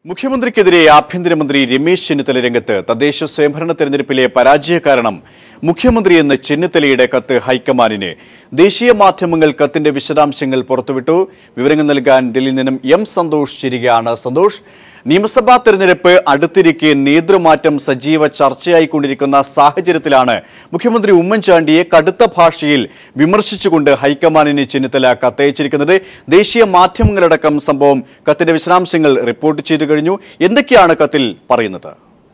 മുഖ്യമന്ത്രിക്കെതിരെ ആഭ്യന്തരമന്ത്രി രമേശ് ചെന്നിത്തല രംഗത്ത് തദ്ദേശ സ്വയംഭരണ തെരഞ്ഞെടുപ്പിലെ പരാജയ കാരണം മുഖ്യമന്ത്രി എന്ന ചെന്നിത്തലയുടെ കത്ത് ഹൈക്കമാൻഡിന് ദേശീയ മാധ്യമങ്ങൾ കത്തിന്റെ വിശദാംശങ്ങൾ പുറത്തുവിട്ടു വിവരങ്ങൾ നൽകാൻ ഡൽഹിയിൽ നിന്നും എം സന്തോഷ് ചിരികയാണ് സന്തോഷ് നിയമസഭാ തെരഞ്ഞെടുപ്പ് അടുത്തിരിക്കെ നേതൃമാറ്റം സജീവ ചർച്ചയായിക്കൊണ്ടിരിക്കുന്ന സാഹചര്യത്തിലാണ് മുഖ്യമന്ത്രി ഉമ്മൻചാണ്ടിയെ കടുത്ത ഭാഷയിൽ വിമർശിച്ചുകൊണ്ട് ഹൈക്കമാൻഡിന് ചെന്നിത്തല കത്തയച്ചിരിക്കുന്നത് ദേശീയ മാധ്യമങ്ങളടക്കം സംഭവം കത്തിന്റെ വിശദാംശങ്ങൾ റിപ്പോർട്ട് ചെയ്തു കഴിഞ്ഞു എന്തൊക്കെയാണ് കത്തിൽ പറയുന്നത്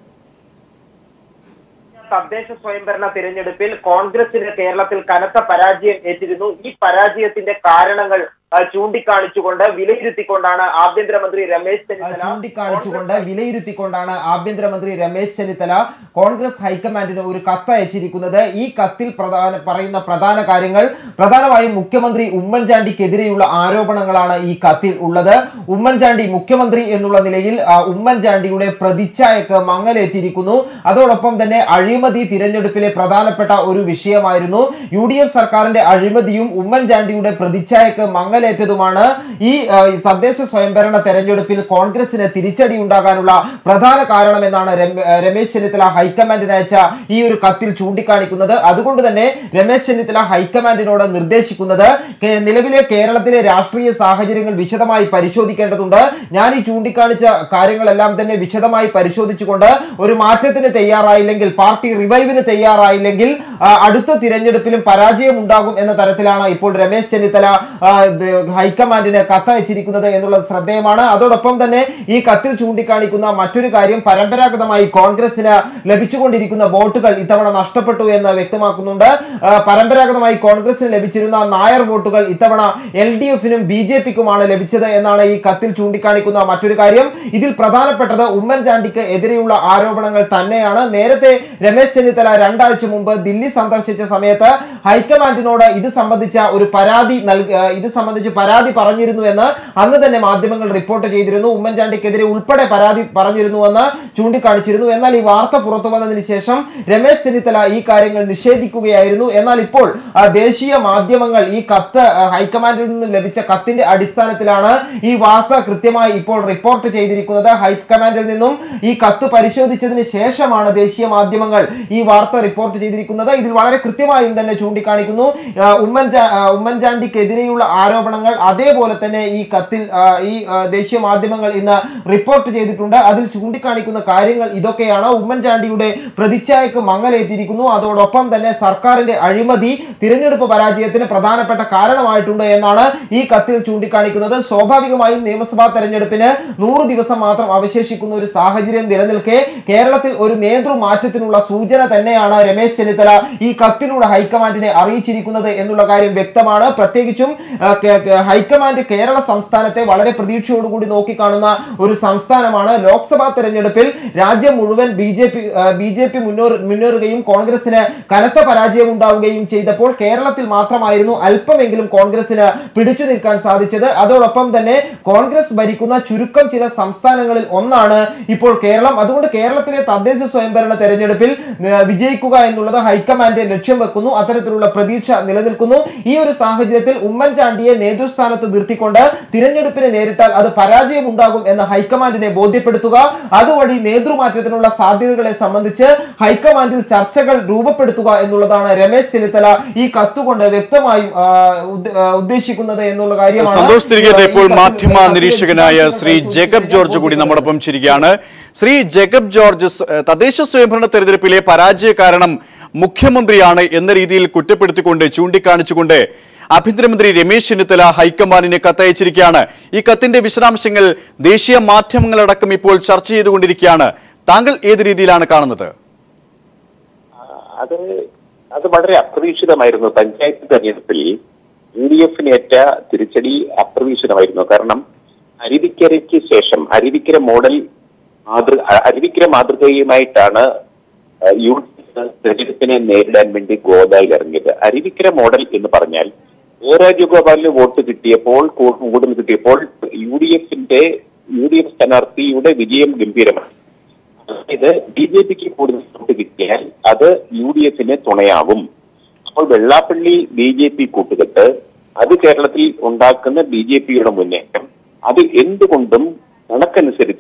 തദ്ദേശ സ്വയംഭരണ തിരഞ്ഞെടുപ്പിൽ കോൺഗ്രസിന് കേരളത്തിൽ കനത്ത പരാജയം ഏറ്റിരുന്നു ഈ പരാജയത്തിന്റെ കാരണങ്ങൾ ആ, ചൂണ്ടിക്കാണിച്ചുകൊണ്ട് വിലയിരുത്തിക്കൊണ്ടാണ് ആഭ്യന്തരമന്ത്രി രമേശ് ആ, ചെന്നിത്തല ചൂണ്ടിക്കാണിച്ചുകൊണ്ട് വിലയിരുത്തിക്കൊണ്ടാണ് ആഭ്യന്തരമന്ത്രി രമേശ് ചെന്നിത്തല കോൺഗ്രസ് ഹൈക്കമാൻഡിന് ഒരു കത്ത് അയച്ചിരിക്കുന്നത് ഈ കത്തിൽ പ്രധാന പറയുന്ന പ്രധാന കാര്യങ്ങൾ പ്രധാനമായും മുഖ്യമന്ത്രി ഉമ്മൻചാണ്ടിക്കെതിരെയുള്ള ആരോപണങ്ങളാണ് ഈ കത്തിൽ ഉള്ളത് ഉമ്മൻചാണ്ടി മുഖ്യമന്ത്രി എന്നുള്ള നിലയിൽ ആ, ഉമ്മൻചാണ്ടിയുടെ പ്രതിച്ഛായക്ക് മങ്ങലേറ്റിരിക്കുന്നു അതോടൊപ്പം തന്നെ അഴിമതി തിരഞ്ഞെടുപ്പിലെ പ്രധാനപ്പെട്ട ഒരു വിഷയമായിരുന്നു യു ഡി എഫ് സർക്കാരിന്റെ അഴിമതിയും ഉമ്മൻചാണ്ടിയുടെ പ്രതിച്ഛായക്ക് മങ്ങലേറ്റതുമാണ് ഈ ആ, തദ്ദേശ സ്വയംഭരണ തെരഞ്ഞെടുപ്പിൽ കോൺഗ്രസിന് തിരിച്ചടി ഉണ്ടാകാനുള്ള പ്രധാന കാരണമെന്നാണ് രമ- ആ, രമേശ് ചെന്നിത്തല ഹൈക്കമാൻഡിന് അയച്ച ഈ ഒരു കത്തിൽ ചൂണ്ടിക്കാണിക്കുന്നത് അതുകൊണ്ട് തന്നെ രമേശ് ചെന്നിത്തല ഹൈക്കമാൻഡിനോട് നിർദ്ദേശിക്കുന്നത് കേ- നിലവിലെ കേരളത്തിലെ രാഷ്ട്രീയ സാഹചര്യങ്ങൾ വിശദമായി പരിശോധിക്കേണ്ടതുണ്ട് ഞാൻ ഈ ചൂണ്ടിക്കാണിച്ച കാര്യങ്ങളെല്ലാം തന്നെ വിശദമായി പരിശോധിച്ചുകൊണ്ട് ഒരു മാറ്റത്തിന് തയ്യാറായില്ലെങ്കിൽ പാർട്ടി റിവൈവിന് തയ്യാറായില്ലെങ്കിൽ ആ, അടുത്ത തിരഞ്ഞെടുപ്പിലും പരാജയം ഉണ്ടാകും എന്ന തരത്തിലാണ് ഇപ്പോൾ രമേശ് ചെന്നിത്തല ആ, ഇത് ഹൈക്കമാൻഡിന് കത്തയച്ചിരിക്കുന്നത് എന്നുള്ളത് ശ്രദ്ധേയമാണ് അതോടൊപ്പം തന്നെ ഈ കത്തിൽ ചൂണ്ടിക്കാണിക്കുന്ന മറ്റൊരു കാര്യം പരമ്പരാഗതമായി കോൺഗ്രസിന് ലഭിച്ചുകൊണ്ടിരിക്കുന്ന വോട്ടുകൾ ഇത്തവണ നഷ്ടപ്പെട്ടു എന്ന് വ്യക്തമാക്കുന്നുണ്ട് ആ, പരമ്പരാഗതമായി കോൺഗ്രസിന് ലഭിച്ചിരുന്ന നായർ വോട്ടുകൾ ഇത്തവണ എൽ ഡി എഫിനും ബി ജെ പിക്കുമാണ് ലഭിച്ചത് എന്നാണ് ഈ കത്തിൽ ചൂണ്ടിക്കാണിക്കുന്ന മറ്റൊരു കാര്യം ഇതിൽ പ്രധാനപ്പെട്ടത് ഉമ്മൻചാണ്ടിക്ക് എതിരെയുള്ള ആരോപണങ്ങൾ തന്നെയാണ് നേരത്തെ രമേശ് ചെന്നിത്തല രണ്ടാഴ്ച മുമ്പ് ദില്ലി സന്ദർശിച്ച സമയത്ത് ഹൈക്കമാൻഡിനോട് ഇത് സംബന്ധിച്ച ഒരു പരാതി നൽക ഇത് സംബന്ധിച്ച് പരാതി പറഞ്ഞിരുന്നു എന്ന് അന്ന് തന്നെ മാധ്യമങ്ങൾ റിപ്പോർട്ട് ചെയ്തിരുന്നു ഉമ്മൻചാണ്ടിക്കെതിരെ ഉൾപ്പെടെ പരാതി പറഞ്ഞിരുന്നുവെന്ന് ചൂണ്ടിക്കാണിച്ചിരുന്നു എന്നാൽ ഈ വാർത്ത പുറത്തു വന്നതിന് ശേഷം രമേശ് ചെന്നിത്തല ഈ കാര്യങ്ങൾ നിഷേധിക്കുകയായിരുന്നു എന്നാൽ ഇപ്പോൾ ആ, ദേശീയ മാധ്യമങ്ങൾ ഈ കത്ത് ആ, ഹൈക്കമാൻഡിൽ നിന്ന് ലഭിച്ച കത്തിന്റെ അടിസ്ഥാനത്തിലാണ് ഈ വാർത്ത കൃത്യമായി ഇപ്പോൾ റിപ്പോർട്ട് ചെയ്തിരിക്കുന്നത് ഹൈക്കമാൻഡിൽ നിന്നും ഈ കത്ത് പരിശോധിച്ചതിന് ശേഷമാണ് ദേശീയ മാധ്യമങ്ങൾ ഈ വാർത്ത റിപ്പോർട്ട് ചെയ്തിരിക്കുന്നത് ഇതിൽ വളരെ കൃത്യമായും തന്നെ ചൂണ്ടിക്കാണിക്കുന്നു ആ, ഉമ്മൻചാ ആ, ഉമ്മൻചാണ്ടിക്കെതിരെയുള്ള ആരോപണങ്ങൾ അതേപോലെ തന്നെ ഈ കത്തിൽ ആ, ഈ ആ, ദേശീയ മാധ്യമങ്ങൾ ഇന്ന് റിപ്പോർട്ട് ചെയ്തിട്ടുണ്ട് അതിൽ ചൂണ്ടിക്കാണിക്കുന്ന കാര്യങ്ങൾ ഇതൊക്കെയാണ് ഉമ്മൻചാണ്ടിയുടെ പ്രതിച്ഛായക്ക് മങ്ങലേറ്റിരിക്കുന്നു അതോടൊപ്പം തന്നെ സർക്കാരിന്റെ അഴിമതി തിരഞ്ഞെടുപ്പ് പരാജയത്തിന് പ്രധാനപ്പെട്ട കാരണമായിട്ടുണ്ട് എന്നാണ് ഈ കത്തിൽ ചൂണ്ടിക്കാണിക്കുന്നത് സ്വാഭാവികമായും നിയമസഭാ തെരഞ്ഞെടുപ്പിന് നൂറ് ദിവസം മാത്രം അവശേഷിക്കുന്ന ഒരു സാഹചര്യം നിലനിൽക്കെ കേരളത്തിൽ ഒരു നേതൃമാറ്റത്തിനുള്ള സൂചന തന്നെയാണ് രമേശ് ചെന്നിത്തല ഈ കത്തിലൂടെ ഹൈക്കമാൻഡിനെ അറിയിച്ചിരിക്കുന്നത് എന്നുള്ള കാര്യം വ്യക്തമാണ് പ്രത്യേകിച്ചും ആ, കേ- കേ- ഹൈക്കമാൻഡ് കേരള സംസ്ഥാനത്തെ വളരെ പ്രതീക്ഷയോടുകൂടി നോക്കിക്കാണുന്ന ഒരു സംസ്ഥാനമാണ് ലോക്സഭാ തെരഞ്ഞെടുപ്പിൽ രാജ്യം മുഴുവൻ B J P B J P മുന്നേറുകയും കോൺഗ്രസിന് കനത്ത പരാജയം ഉണ്ടാവുകയും ചെയ്തപ്പോൾ കേരളത്തിൽ മാത്രമായിരുന്നു അല്പമെങ്കിലും കോൺഗ്രസിന് പിടിച്ചു നിൽക്കാൻ സാധിച്ചത് അതോടൊപ്പം തന്നെ കോൺഗ്രസ് ഭരിക്കുന്ന ചുരുക്കം ചില സംസ്ഥാനങ്ങളിൽ ഒന്നാണ് ഇപ്പോൾ കേരളം അതുകൊണ്ട് കേരളത്തിലെ തദ്ദേശ സ്വയംഭരണ തെരഞ്ഞെടുപ്പിൽ ഏർ, വിജയിക്കുക എന്നുള്ളത് ഹൈക്കമാൻഡ് ലക്ഷ്യം വെക്കുന്നു അത്തരത്തിലുള്ള പ്രതീക്ഷ നിലനിൽക്കുന്നു ഈ ഒരു സാഹചര്യത്തിൽ ഉമ്മൻചാണ്ടിയെ നേതൃസ്ഥാനത്ത് നിർത്തിക്കൊണ്ട് തിരഞ്ഞെടുപ്പിനെ നേരിട്ടാൽ അത് പരാജയം ഉണ്ടാകും എന്ന് ഹൈക്കമാൻഡിനെ ബോധ്യപ്പെടുത്തുക അതുവഴി നേതൃമാറ്റത്തിനുള്ള സാധ്യതകളെ സംബന്ധിച്ച് ഹൈക്കമാൻഡിൽ ചർച്ചകൾ രൂപപ്പെടുത്തുക എന്നുള്ളതാണ് രമേശ് ചെന്നിത്തല ഈ കത്തുകൊണ്ട് വ്യക്തമായും ആ, ഉദ്ദ- ആ, ഉദ്ദേശിക്കുന്നത് എന്നുള്ള കാര്യമാണ് സന്തോഷ് തിരികെ ഇപ്പോൾ ഈ കത്തിൽ- മാധ്യമ കത്തിൽ നിരീക്ഷകനായ ശ്രീ വിശദാംശങ്ങൾ ജേക്കബ് ജോർജ് കൂടി നമ്മോടൊപ്പം ചിരിക്കുകയാണ് ശ്രീ ജേക്കബ് ജോർജ് സ്- ഏഹ് തദ്ദേശ സ്വയംഭരണ തെരഞ്ഞെടുപ്പിലെ പരാജയ കാരണം മുഖ്യമന്ത്രിയാണ് എന്ന രീതിയിൽ കുറ്റപ്പെടുത്തിക്കൊണ്ട് ചൂണ്ടിക്കാണിച്ചുകൊണ്ട് ആഭ്യന്തരമന്ത്രി രമേശ് ചെന്നിത്തല ഹൈക്കമാൻഡിന് കത്തയച്ചിരിക്കുകയാണ് ഈ കത്തിന്റെ വിശദാംശങ്ങൾ ദേശീയ മാധ്യമങ്ങളടക്കം ഇപ്പോൾ ചർച്ച ചെയ്തുകൊണ്ടിരിക്കുകയാണ് താങ്കൾ ഏത് രീതിയിലാണ് കാണുന്നത് അത് അത് വളരെ അപ്രതീക്ഷിതമായിരുന്നു പഞ്ചായത്ത് തെരഞ്ഞെടുപ്പിൽ യു ഡി എഫിനേറ്റ തിരിച്ചടി അപ്രതീക്ഷിതമായിരുന്നു കാരണം അരുവിക്കരയ്ക്ക് ശേഷം അരുവിക്കര മോഡൽ മാതൃ അ- അരുവിക്കര മാതൃകയുമായിട്ടാണ് ഏഹ്, യു ഡി എഫ് തെരഞ്ഞെടുപ്പിനെ നേരിടാൻ വേണ്ടി ഗോദായിൽ ഇറങ്ങിയത് അരുവിക്കര മോഡൽ എന്ന് പറഞ്ഞാൽ ഒ രാജഗോപാലിന് വോട്ട് കിട്ടിയപ്പോൾ കൂ- കൂടുതൽ കിട്ടിയപ്പോൾ യു ഡി എഫിന്റെ യു ഡി എഫ് സ്ഥാനാർത്ഥിയുടെ വിജയം ഗംഭീരമാണ് അതായത് ബി ജെ പിക്ക് കൂടുതൽ വോട്ട് കിട്ടിയാൽ അത് യു ഡി എഫിന് തുണയാവും അപ്പോൾ വെള്ളാപ്പള്ളി ബി ജെ പി കൂട്ടുകെട്ട് അത് കേരളത്തിൽ ഉണ്ടാക്കുന്ന ബി ജെ പിയുടെ മുന്നേറ്റം അത് എന്തുകൊണ്ടും കണക്കനുസരിച്ച്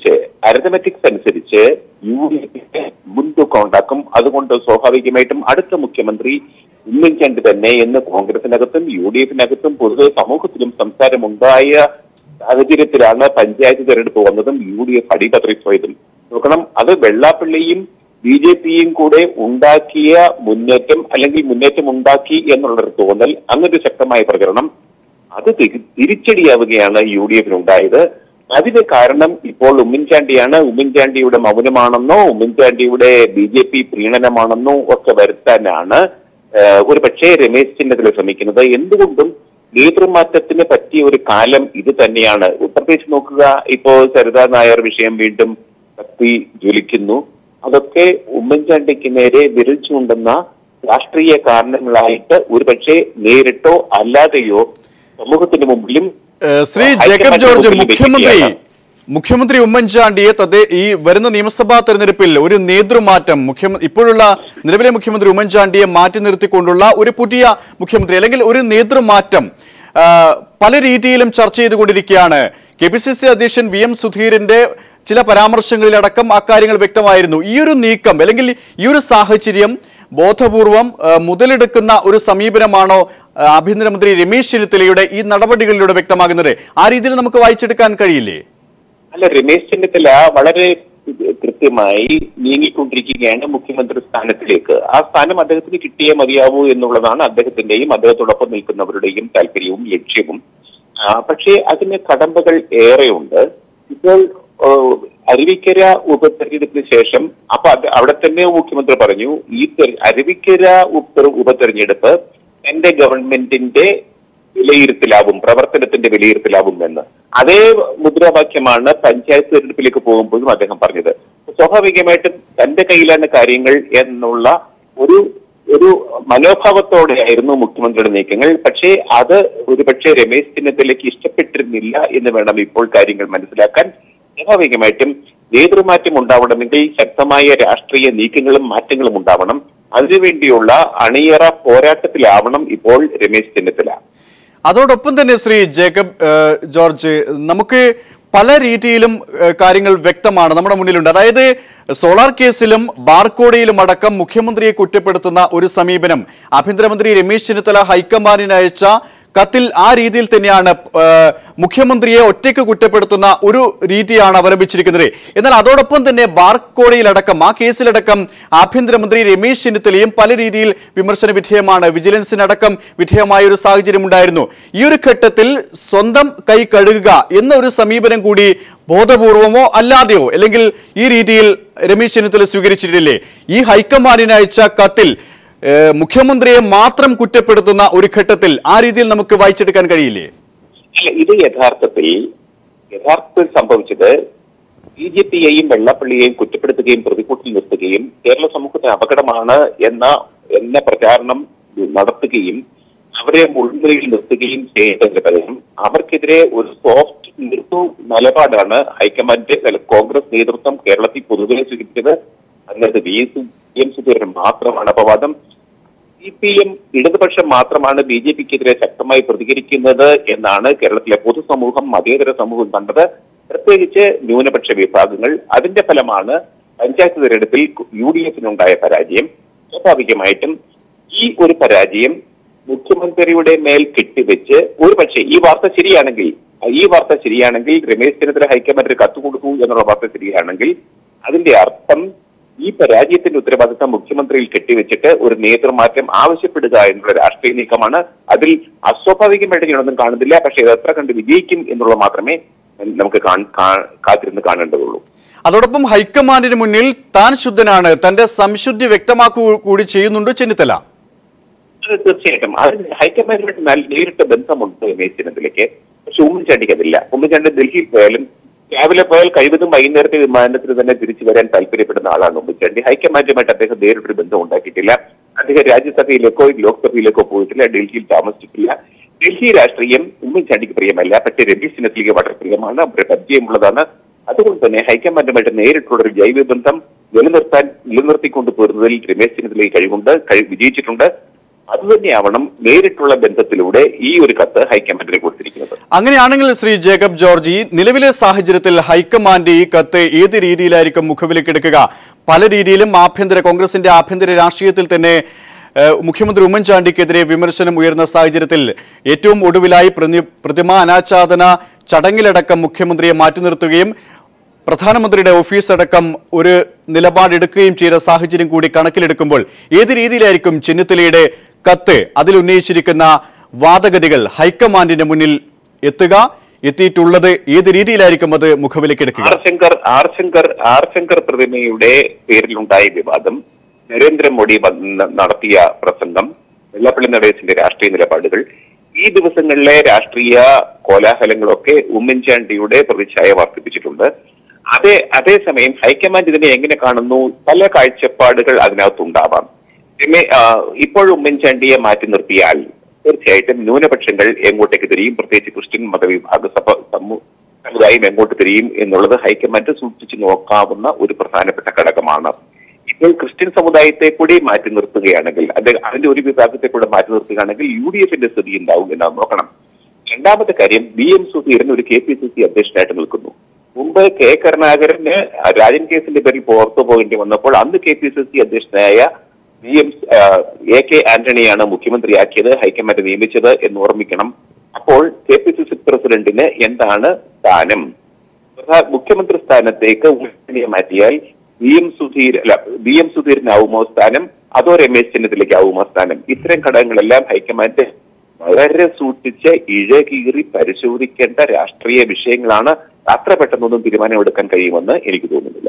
അരിതമെറ്റിക്സ് അനുസരിച്ച് യു ഡി എഫിന് മുൻതൂക്കം ഉണ്ടാക്കും അതുകൊണ്ട് സ്വാഭാവികമായിട്ടും അടുത്ത മുഖ്യമന്ത്രി ഉമ്മൻചാണ്ടി തന്നെ എന്ന് കോൺഗ്രസിനകത്തും യു ഡി എഫിനകത്തും പൊതുവെ സമൂഹത്തിലും സംസാരമുണ്ടായ സാഹചര്യത്തിലാണ് പഞ്ചായത്ത് തെരഞ്ഞെടുപ്പ് വന്നതും യു ഡി എഫ് അടിപത്രിപ്പോയതും നോക്കണം അത് വെള്ളാപ്പള്ളിയും ബി ജെ പിയും കൂടെ ഉണ്ടാക്കിയ മുന്നേറ്റം അല്ലെങ്കിൽ മുന്നേറ്റം ഉണ്ടാക്കി എന്നുള്ളൊരു തോന്നൽ അങ്ങനൊരു ശക്തമായ പ്രചരണം അത് തിരി- തിരിച്ചടിയാവുകയാണ് യു ഡി എഫിനുണ്ടായത് അതിന് കാരണം ഇപ്പോൾ ഉമ്മൻചാണ്ടിയാണ് ഉമ്മൻചാണ്ടിയുടെ മൗനമാണെന്നോ ഉമ്മൻചാണ്ടിയുടെ ബി ജെ പി പ്രീണനമാണെന്നോ ഒക്കെ വരുത്താനാണ് ഏഹ്, ഒരു പക്ഷേ രമേശ് ചെന്നിത്തല ശ്രമിക്കുന്നത് എന്തുകൊണ്ടും നേതൃമാറ്റത്തിന് പറ്റിയ ഒരു കാലം ഇത് തന്നെയാണ് ഉത്തർപ്രദേശ് നോക്കുക ഇപ്പോ സരിതാ നായർ വിഷയം വീണ്ടും കത്തി ജ്വലിക്കുന്നു അതൊക്കെ ഉമ്മൻചാണ്ടിക്ക് നേരെ വിരൽ ചൂണ്ടുന്ന രാഷ്ട്രീയ കാരണങ്ങളായിട്ട് ഒരുപക്ഷെ നേരിട്ടോ അല്ലാതെയോ സമൂഹത്തിന് മുമ്പിലും ഏഹ് ശ്രീ ഹൈക്കമാൻഡ് ജേക്കബ് ജോർജ് മുമ്പിൽ മുഖ്യമന്ത്രി വെക്കുകയാണ്. മുഖ്യമന്ത്രി ഉമ്മൻചാണ്ടിയെ തദ്ദേ ഈ വരുന്ന നിയമസഭാ തെരഞ്ഞെടുപ്പിൽ ഒരു നേതൃമാറ്റം മുഖ്യമന്ത്രി ഇപ്പോഴുള്ള നിലവിലെ മുഖ്യമന്ത്രി ഉമ്മൻചാണ്ടിയെ മാറ്റി നിർത്തിക്കൊണ്ടുള്ള ഒരു പുതിയ മുഖ്യമന്ത്രി അല്ലെങ്കിൽ ഒരു നേതൃമാറ്റം ആ, പല രീതിയിലും ചർച്ച ചെയ്തുകൊണ്ടിരിക്കുകയാണ് കെ പി സി സി അധ്യക്ഷൻ വി എം സുധീരന്റെ ചില പരാമർശങ്ങളിലടക്കം അക്കാര്യങ്ങൾ വ്യക്തമായിരുന്നു ഈ ഒരു നീക്കം അല്ലെങ്കിൽ ഈ ഒരു സാഹചര്യം ബോധപൂർവം ആ, മുതലെടുക്കുന്ന ഒരു സമീപനമാണോ ആ, ആഭ്യന്തരമന്ത്രി രമേശ് ചെന്നിത്തലയുടെ ഈ നടപടികളിലൂടെ വ്യക്തമാകുന്നത് ആ രീതിയിൽ നമുക്ക് വായിച്ചെടുക്കാൻ കഴിയില്ലേ അല്ല രമേശ് ചെന്നിത്തല വളരെ കൃത്യമായി നീങ്ങിക്കൊണ്ടിരിക്കുകയാണ് മുഖ്യമന്ത്രി സ്ഥാനത്തിലേക്ക് ആ സ്ഥാനം അദ്ദേഹത്തിന് കിട്ടിയേ മതിയാവൂ എന്നുള്ളതാണ് അദ്ദേഹത്തിന്റെയും അദ്ദേഹത്തോടൊപ്പം നിൽക്കുന്നവരുടെയും താല്പര്യവും ലക്ഷ്യവും ആ, പക്ഷേ അതിന് കടമ്പകൾ ഏറെയുണ്ട് ഇപ്പോൾ ഓ, അരുവിക്കര ഉപതെരഞ്ഞെടുപ്പിന് ശേഷം അപ്പൊ അത് അവിടെ തന്നെ മുഖ്യമന്ത്രി പറഞ്ഞു ഈ തെര- അരുവിക്കര ഉപ- ഉപതെരഞ്ഞെടുപ്പ് എന്റെ ഗവൺമെന്റിന്റെ വിലയിരുത്തലാവും പ്രവർത്തനത്തിന്റെ വിലയിരുത്തലാവും എന്ന് അതേ മുദ്രാവാക്യമാണ് പഞ്ചായത്ത് തെരഞ്ഞെടുപ്പിലേക്ക് പോകുമ്പോഴും അദ്ദേഹം പറഞ്ഞത് സ്വാഭാവികമായിട്ടും തന്റെ കയ്യിലാണ് കാര്യങ്ങൾ എന്നുള്ള ഒരു ഒരു മനോഭാവത്തോടെയായിരുന്നു മുഖ്യമന്ത്രിയുടെ നീക്കങ്ങൾ പക്ഷേ അത് ഒരുപക്ഷെ രമേശ് ചെന്നിത്തലയ്ക്ക് ഇഷ്ടപ്പെട്ടിരുന്നില്ല എന്ന് വേണം ഇപ്പോൾ കാര്യങ്ങൾ മനസ്സിലാക്കാൻ സ്വാഭാവികമായിട്ടും നേതൃമാറ്റം ഉണ്ടാവണമെങ്കിൽ ശക്തമായ രാഷ്ട്രീയ നീക്കങ്ങളും മാറ്റങ്ങളും ഉണ്ടാവണം അതിനുവേണ്ടിയുള്ള അണിയറ പോരാട്ടത്തിലാവണം ഇപ്പോൾ രമേശ് ചെന്നിത്തല അതോടൊപ്പം തന്നെ ശ്രീ ജേക്കബ് ഏഹ്, ജോർജ് നമുക്ക് പല രീതിയിലും ഏഹ്, കാര്യങ്ങൾ വ്യക്തമാണ് നമ്മുടെ മുന്നിലുണ്ട് അതായത് സോളാർ കേസിലും ബാർക്കോടയിലും അടക്കം മുഖ്യമന്ത്രിയെ കുറ്റപ്പെടുത്തുന്ന ഒരു സമീപനം ആഭ്യന്തരമന്ത്രി രമേശ് ചെന്നിത്തല ഹൈക്കമാൻഡിന് അയച്ച കത്തിൽ ആ രീതിയിൽ തന്നെയാണ് ഏഹ്, മുഖ്യമന്ത്രിയെ ഒറ്റയ്ക്ക് കുറ്റപ്പെടുത്തുന്ന ഒരു രീതിയാണ് അവലംബിച്ചിരിക്കുന്നത് എന്നാൽ അതോടൊപ്പം തന്നെ ബാർക്കോടയിലടക്കം ആ കേസിലടക്കം ആഭ്യന്തരമന്ത്രി രമേശ് ചെന്നിത്തലയും പല രീതിയിൽ വിമർശന വിധേയമാണ് വിജിലൻസിനടക്കം വിധേയമായ ഒരു സാഹചര്യം ഉണ്ടായിരുന്നു ഈ ഒരു ഘട്ടത്തിൽ സ്വന്തം കൈ കഴുകുക എന്ന ഒരു സമീപനം കൂടി ബോധപൂർവമോ അല്ലാതെയോ അല്ലെങ്കിൽ ഈ രീതിയിൽ രമേശ് ചെന്നിത്തല സ്വീകരിച്ചിട്ടില്ലേ ഈ ഹൈക്കമാൻഡിന് അയച്ച കത്തിൽ ഏഹ്, മുഖ്യമന്ത്രിയെ മാത്രം കുറ്റപ്പെടുത്തുന്ന ഒരു ഘട്ടത്തിൽ ആ രീതിയിൽ നമുക്ക് വായിച്ചെടുക്കാൻ കഴിയില്ലേ അല്ല ഇത് യഥാർത്ഥത്തിൽ യഥാർത്ഥത്തിൽ സംഭവിച്ചത് ബി ജെ പിയെയും വെള്ളാപ്പള്ളിയെയും കുറ്റപ്പെടുത്തുകയും പ്രതികൂട്ടിൽ നിർത്തുകയും കേരള സമൂഹത്തിന് അപകടമാണ് എന്ന എന്ന പ്രചാരണം നടത്തുകയും അവരെ മുൾമുനയിൽ നിർത്തുകയും ചെയ്യുന്നതിന് പകരം അവർക്കെതിരെ ഒരു സോഫ്റ്റ് നിർത്തു നിലപാടാണ് ഹൈക്കമാൻഡ് അല്ല, കോൺഗ്രസ് നേതൃത്വം കേരളത്തിൽ പൊതുവെ സ്വീകരിച്ചത് അന്നത് വി എസ് എം സുധീരൻ മാത്രമാണ് അപവാദം സി പി എം ഇടതുപക്ഷം മാത്രമാണ് ബി ജെ പിക്കെതിരെ ശക്തമായി പ്രതികരിക്കുന്നത് എന്നാണ് കേരളത്തിലെ പൊതുസമൂഹം മതേതര സമൂഹം കണ്ടത് പ്രത്യേകിച്ച് ന്യൂനപക്ഷ വിഭാഗങ്ങൾ അതിന്റെ ഫലമാണ് പഞ്ചായത്ത് തെരഞ്ഞെടുപ്പിൽ യു ഡി എഫിനുണ്ടായ പരാജയം സ്വാഭാവികമായിട്ടും ഈ ഒരു പരാജയം മുഖ്യമന്ത്രിയുടെ മേൽ കെട്ടിവെച്ച് ഒരു പക്ഷേ ഈ വാർത്ത ശരിയാണെങ്കിൽ ഈ വാർത്ത ശരിയാണെങ്കിൽ രമേശ് ചെന്നിത്തല ഹൈക്കമാൻഡിന് കത്ത് കൊടുക്കൂ എന്നുള്ള വാർത്ത ശരിയാണെങ്കിൽ അതിന്റെ അർത്ഥം ഈ പരാജയത്തിന്റെ ഉത്തരവാദിത്തം മുഖ്യമന്ത്രിയിൽ കെട്ടിവെച്ചിട്ട് ഒരു നേതൃമാറ്റം ആവശ്യപ്പെടുക എന്നുള്ള രാഷ്ട്രീയ നീക്കമാണ് അതിൽ അസ്വാഭാവികമായിട്ട് ഞാനൊന്നും കാണുന്നില്ല പക്ഷേ ഇത് എത്ര കണ്ട് വിജയിക്കും എന്നുള്ളത് മാത്രമേ നമുക്ക് കാൺ- കാ- കാത്തിരുന്ന് കാണേണ്ടതുള്ളൂ അതോടൊപ്പം ഹൈക്കമാൻഡിന് മുന്നിൽ താൻ ശുദ്ധനാണ് തന്റെ സംശുദ്ധി വ്യക്തമാക്കുക കൂടി ചെയ്യുന്നുണ്ട് ചെന്നിത്തല അത് തീർച്ചയായിട്ടും അതിന് ഹൈക്കമാൻഡുമായിട്ട് നല്ല നേരിട്ട് ബന്ധമുണ്ട് രമേശ് ചെന്നിത്തലയ്ക്ക് പക്ഷെ ഉമ്മൻചാണ്ടിക്ക് അതില്ല ഉമ്മൻചാണ്ടി ഡൽഹിയിൽ പോയാലും രാവിലെ പോയാൽ കഴിവതും വൈകുന്നേരത്തെ വിമാനത്തിൽ തന്നെ തിരിച്ചു വരാൻ താല്പര്യപ്പെടുന്ന ആളാണ് ഉമ്മൻചാണ്ടി ഹൈക്കമാൻഡുമായിട്ട് അദ്ദേഹം നേരിട്ടൊരു ബന്ധം ഉണ്ടാക്കിയിട്ടില്ല അദ്ദേഹം രാജ്യസഭയിലേക്കോ ലോക്സഭയിലേക്കോ പോയിട്ടില്ല ഡൽഹിയിൽ താമസിച്ചിട്ടില്ല ഡൽഹി രാഷ്ട്രീയം ഉമ്മൻചാണ്ടിക്ക് പ്രിയമല്ല പക്ഷേ രമേശ് ചെന്നിത്തലയ്ക്ക് വളരെ പ്രിയമാണ് അവരുടെ പരിചയമുള്ളതാണ് അതുകൊണ്ട് തന്നെ ഹൈക്കമാൻഡുമായിട്ട് നേരിട്ടുള്ള ഒരു ജൈവ ബന്ധം നിലനിർത്താൻ നിലനിർത്തിക്കൊണ്ട് പോരുന്നതിൽ രമേശ് ചെന്നിത്തലയ്ക്ക് കഴിവുണ്ട് കഴി വിജയിച്ചിട്ടുണ്ട് അതുതന്നെയാവണം നേരിട്ടുള്ള ബന്ധത്തിലൂടെ ഈ ഒരു കത്ത് ഹൈക്കമാൻഡിന് കൊടുത്തിരിക്കുന്നത് അങ്ങനെയാണെങ്കിൽ ശ്രീ ജേക്കബ് ജോർജ് ഈ നിലവിലെ സാഹചര്യത്തിൽ ഹൈക്കമാൻഡ് ഈ കത്ത് ഏത് രീതിയിലായിരിക്കും മുഖവിലേക്ക് എടുക്കുക പല രീതിയിലും ആഭ്യന്തര കോൺഗ്രസിന്റെ ആഭ്യന്തര രാഷ്ട്രീയത്തിൽ തന്നെ ഏഹ്, മുഖ്യമന്ത്രി ഉമ്മൻചാണ്ടിക്കെതിരെ വിമർശനം ഉയർന്ന സാഹചര്യത്തിൽ ഏറ്റവും ഒടുവിലായി പ്രതി- പ്രതിമ അനാച്ഛാദന ചടങ്ങിലടക്കം മുഖ്യമന്ത്രിയെ മാറ്റി നിർത്തുകയും പ്രധാനമന്ത്രിയുടെ ഓഫീസ് അടക്കം ഒരു നിലപാടെടുക്കുകയും ചെയ്ത സാഹചര്യം കൂടി കണക്കിലെടുക്കുമ്പോൾ ഏത് രീതിയിലായിരിക്കും ചെന്നിത്തലയുടെ കത്ത് അതിൽ ഉന്നയിച്ചിരിക്കുന്ന വാദഗതികൾ ഹൈക്കമാൻഡിന്റെ മുന്നിൽ എത്തുക എത്തിയിട്ടുള്ളത് ഏത് രീതിയിലായിരിക്കും അത് മുഖവിലേക്കെടുക്കുക R Shankar R Shankar R Shankar പ്രതിമയുടെ പേരിലുണ്ടായ വിവാദം നരേന്ദ്രമോദി വന്ന് നടത്തിയ പ്രസംഗം വെള്ളപ്പള്ളി നടേശന്റെ രാഷ്ട്രീയ നിലപാടുകൾ ഈ ദിവസങ്ങളിലെ രാഷ്ട്രീയ കോലാഹലങ്ങളൊക്കെ ഉമ്മൻചാണ്ടിയുടെ പ്രതിച്ഛായ വർദ്ധിപ്പിച്ചിട്ടുണ്ട് അതേ അതേസമയം ഹൈക്കമാൻഡ് ഇതിനെ എങ്ങനെ കാണുന്നു പല കാഴ്ചപ്പാടുകൾ അതിനകത്തുണ്ടാവാം പിന്നെ ആ, ഇപ്പോൾ ഉമ്മൻചാണ്ടിയെ മാറ്റി നിർത്തിയാൽ തീർച്ചയായിട്ടും ന്യൂനപക്ഷങ്ങൾ എങ്ങോട്ടേക്ക് തിരിയും പ്രത്യേകിച്ച് ക്രിസ്ത്യൻ മതവിഭാഗ സഭ സമൂ- സമുദായം എങ്ങോട്ട് തിരിയും എന്നുള്ളത് ഹൈക്കമാൻഡ് സൂക്ഷിച്ചു നോക്കാവുന്ന ഒരു പ്രധാനപ്പെട്ട ഘടകമാണ് ഇപ്പോൾ ക്രിസ്ത്യൻ സമുദായത്തെ കൂടി മാറ്റി നിർത്തുകയാണെങ്കിൽ അത് അതിന്റെ ഒരു വിഭാഗത്തെ കൂടെ മാറ്റി നിർത്തുകയാണെങ്കിൽ യു ഡി എഫിന്റെ സ്ഥിതി ഉണ്ടാവും എന്നാണ് നോക്കണം രണ്ടാമത്തെ കാര്യം ബി എം സുധീരൻ ഒരു കെ പി സി സി അധ്യക്ഷനായിട്ട് നിൽക്കുന്നു മുമ്പ് കെ കരുണാകരന് രാജൻ കേസിന്റെ പേരിൽ പുറത്തു പോകേണ്ടി വന്നപ്പോൾ അന്ന് കെ പി സി സി അധ്യക്ഷനായ ബി എം എ കെ ആന്റണിയാണ് മുഖ്യമന്ത്രിയാക്കിയത് ഹൈക്കമാൻഡ് നിയമിച്ചത് എന്ന് ഓർമ്മിക്കണം അപ്പോൾ കെ പി സി സി പ്രസിഡന്റിന് എന്താണ് സ്ഥാനം പ്രധാ- മുഖ്യമന്ത്രി സ്ഥാനത്തേക്ക് ഉമ്മൻചാണ്ടിയെ മാറ്റിയാൽ വി എം സുധീർ അല്ല വി എം സുധീരനാവുമോ സ്ഥാനം അതോ രമേശ് ചെന്നിത്തലയ്ക്കാവുമോ സ്ഥാനം ഇത്തരം ഘടകങ്ങളെല്ലാം ഹൈക്കമാൻഡ് വളരെ സൂക്ഷിച്ച് ഇഴകീറി പരിശോധിക്കേണ്ട രാഷ്ട്രീയ വിഷയങ്ങളാണ് അത്ര പെട്ടെന്നൊന്നും തീരുമാനമെടുക്കാൻ കഴിയുമെന്ന് എനിക്ക് തോന്നുന്നില്ല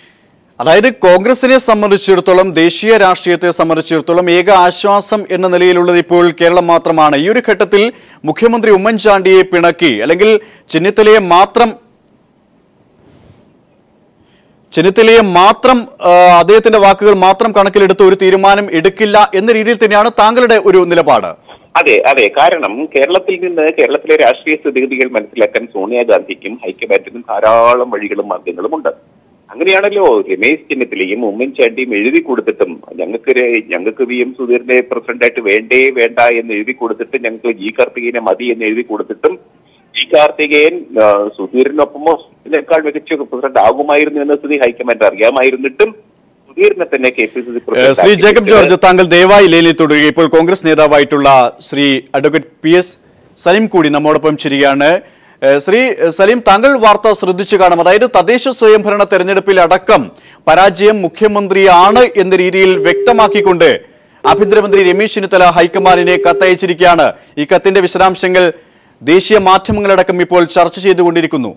അതായത് കോൺഗ്രസിനെ സംബന്ധിച്ചിടത്തോളം ദേശീയ രാഷ്ട്രീയത്തെ സംബന്ധിച്ചിടത്തോളം ഏക ആശ്വാസം എന്ന നിലയിലുള്ളത് ഇപ്പോൾ കേരളം മാത്രമാണ് ഈ ഒരു ഘട്ടത്തിൽ മുഖ്യമന്ത്രി ഉമ്മൻചാണ്ടിയെ പിണക്കി അല്ലെങ്കിൽ ചെന്നിത്തലയെ മാത്രം ചെന്നിത്തലയെ മാത്രം ആ, അദ്ദേഹത്തിന്റെ വാക്കുകൾ മാത്രം കണക്കിലെടുത്ത് ഒരു തീരുമാനം എടുക്കില്ല എന്ന രീതിയിൽ തന്നെയാണ് താങ്കളുടെ ഒരു നിലപാട് അതെ അതെ കാരണം കേരളത്തിൽ നിന്ന് കേരളത്തിലെ രാഷ്ട്രീയ സ്ഥിതിഗതികൾ മനസ്സിലാക്കാൻ സോണിയാഗാന്ധിക്കും ഹൈക്കമാൻഡിനും ധാരാളം വഴികളും മാർഗങ്ങളും ഉണ്ട് അങ്ങനെയാണല്ലോ രമേശ് ചെന്നിത്തലയും ഉമ്മൻചാണ്ടിയും എഴുതി കൊടുത്തിട്ടും ഞങ്ങൾക്ക് രെ- ഞങ്ങൾക്ക് വി എം സുധീറിനെ പ്രസിഡന്റായിട്ട് വേണ്ടേ വേണ്ട എന്ന് എഴുതി കൊടുത്തിട്ട് ഞങ്ങൾക്ക് ജി കാർത്തികേയനെ മതി എന്ന് എഴുതി കൊടുത്തിട്ടും ജി കാർത്തികേയൻ ആ, സുധീറിനൊപ്പമോ ഇതിനേക്കാൾ മികച്ച പ്രസിഡന്റ് ആകുമായിരുന്നു എന്ന സ്ഥിതി ഹൈക്കമാൻഡ് അറിയാമായിരുന്നിട്ടും സുധീറിനെ തന്നെ കെ പി സി സി ഏഹ് ശ്രീ ജേക്കബ് ജോർജ് താങ്കൾ ദയവായി ലൈനിൽ തുടരുക ഇപ്പോൾ കോൺഗ്രസ് നേതാവായിട്ടുള്ള Shri advocate P S Saleem കൂടി നമ്മോടൊപ്പം ചേരുകയാണ് ഏഹ് ശ്രീ സലീം താങ്കൾ വാർത്ത ശ്രദ്ധിച്ചു കാണും അതായത് തദ്ദേശ സ്വയംഭരണ തെരഞ്ഞെടുപ്പിൽ അടക്കം പരാജയം മുഖ്യമന്ത്രിയാണ് എന്ന രീതിയിൽ വ്യക്തമാക്കിക്കൊണ്ട് ആഭ്യന്തരമന്ത്രി രമേശ് ചെന്നിത്തല ഹൈക്കമാൻഡിനെ കത്തയച്ചിരിക്കുകയാണ് ഈ കത്തിന്റെ വിശദാംശങ്ങൾ ദേശീയ മാധ്യമങ്ങളടക്കം ഇപ്പോൾ ചർച്ച ചെയ്തുകൊണ്ടിരിക്കുന്നു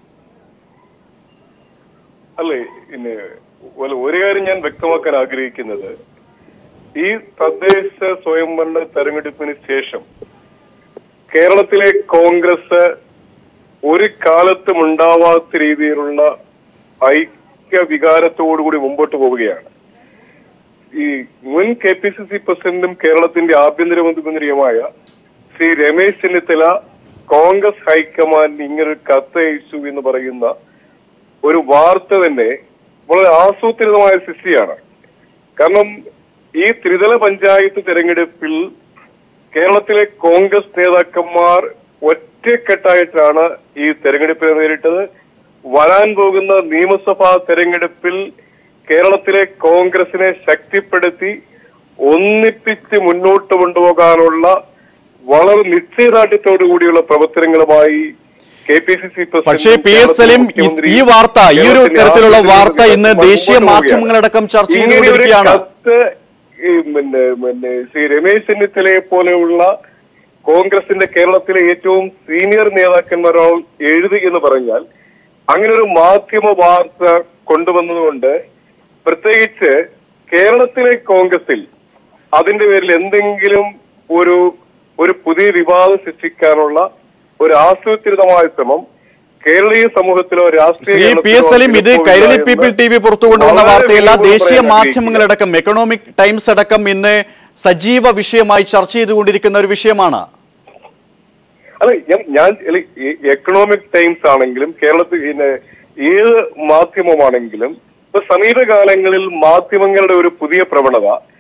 അല്ലേ പിന്നെ ഒരു- ഒരു കാര്യം ഞാൻ വ്യക്തമാക്കാൻ ആഗ്രഹിക്കുന്നത് ഈ തദ്ദേശ സ്വയംഭരണ തെരഞ്ഞെടുപ്പിന് ശേഷം കേരളത്തിലെ കോൺഗ്രസ് ഒരു കാലത്തും ഉണ്ടാവാത്ത രീതിയിലുള്ള ഐക്യ വികാരത്തോടുകൂടി മുമ്പോട്ട് പോവുകയാണ് ഈ മുൻ കെ പി സി സി പ്രസിഡന്റും കേരളത്തിന്റെ ആഭ്യന്തരമന്ത്രിയുമായ ശ്രീ രമേശ് ചെന്നിത്തല കോൺഗ്രസ് ഹൈക്കമാൻഡ് ഇങ്ങനൊരു കത്തയച്ചു എന്ന് പറയുന്ന ഒരു വാർത്ത തന്നെ വളരെ ആസൂത്രിതമായ സൃഷ്ടിയാണ് കാരണം ഈ ത്രിതല പഞ്ചായത്ത് തെരഞ്ഞെടുപ്പിൽ കേരളത്തിലെ കോൺഗ്രസ് നേതാക്കന്മാർ ഒറ്റക്കെട്ടായിട്ടാണ് ഈ തെരഞ്ഞെടുപ്പിനെ നേരിട്ടത് വരാൻ പോകുന്ന നിയമസഭാ തെരഞ്ഞെടുപ്പിൽ കേരളത്തിലെ കോൺഗ്രസിനെ ശക്തിപ്പെടുത്തി ഒന്നിപ്പിച്ച് മുന്നോട്ട് കൊണ്ടുപോകാനുള്ള വളരെ നിശ്ചയദാർഢ്യത്തോടു കൂടിയുള്ള പ്രവർത്തനങ്ങളുമായി കെ പി സി സി പക്ഷേ പി എസ് സലീം ഈ- ഈ വാർത്ത ഈ ഒരു തരത്തിലുള്ള വാർത്ത ഇന്ന് ദേശീയ മാധ്യമങ്ങളടക്കം ചർച്ച ചെയ്തുകൊണ്ടിരിക്കുകയാണ് കത്ത് ഈ പിന്നെ പിന്നെ ശ്രീ രമേശ് ചെന്നിത്തലയെ പോലെയുള്ള കോൺഗ്രസിന്റെ കേരളത്തിലെ ഏറ്റവും സീനിയർ നേതാക്കന്മാരാൾ എഴുതി എന്ന് പറഞ്ഞാൽ അങ്ങനെ ഒരു മാധ്യമ വാർത്ത കൊണ്ടുവന്നതുകൊണ്ട് പ്രത്യേകിച്ച് കേരളത്തിലെ കോൺഗ്രസിൽ അതിന്റെ പേരിൽ എന്തെങ്കിലും ഒരു ഒരു പുതിയ വിവാദം സൃഷ്ടിക്കാനുള്ള ഒരു ആസൂത്രിതമായ ശ്രമം കേരളീയ സമൂഹത്തിലോ രാഷ്ട്രീയ ശ്രീ പി കേരളത്തിലോ എസ് സലീം ഇത് നടക്കുകയില്ല കൈരളി എന്ന് പീപ്പിൾ ടി വി പുറത്തു കൊണ്ടുവന്ന വളരെ വാർത്തയല്ല വിനോദം ദേശീയ പറയാൻ മാധ്യമങ്ങളടക്കം എക്കണോമിക് ടൈംസ് അടക്കം ഇന്ന് സജീവ വിഷയമായി ചർച്ച ചെയ്തുകൊണ്ടിരിക്കുന്ന ഒരു വിഷയമാണ് അല്ല ഞാൻ- ഞാൻ ഇല്ല, ഈ എക്കണോമിക് ടൈംസ് ആണെങ്കിലും കേരളത്തിൽ പിന്നെ ഏത് മാധ്യമമാണെങ്കിലും ഇപ്പൊ സമീപകാലങ്ങളിൽ മാധ്യമങ്ങളുടെ ഒരു പുതിയ പ്രവണത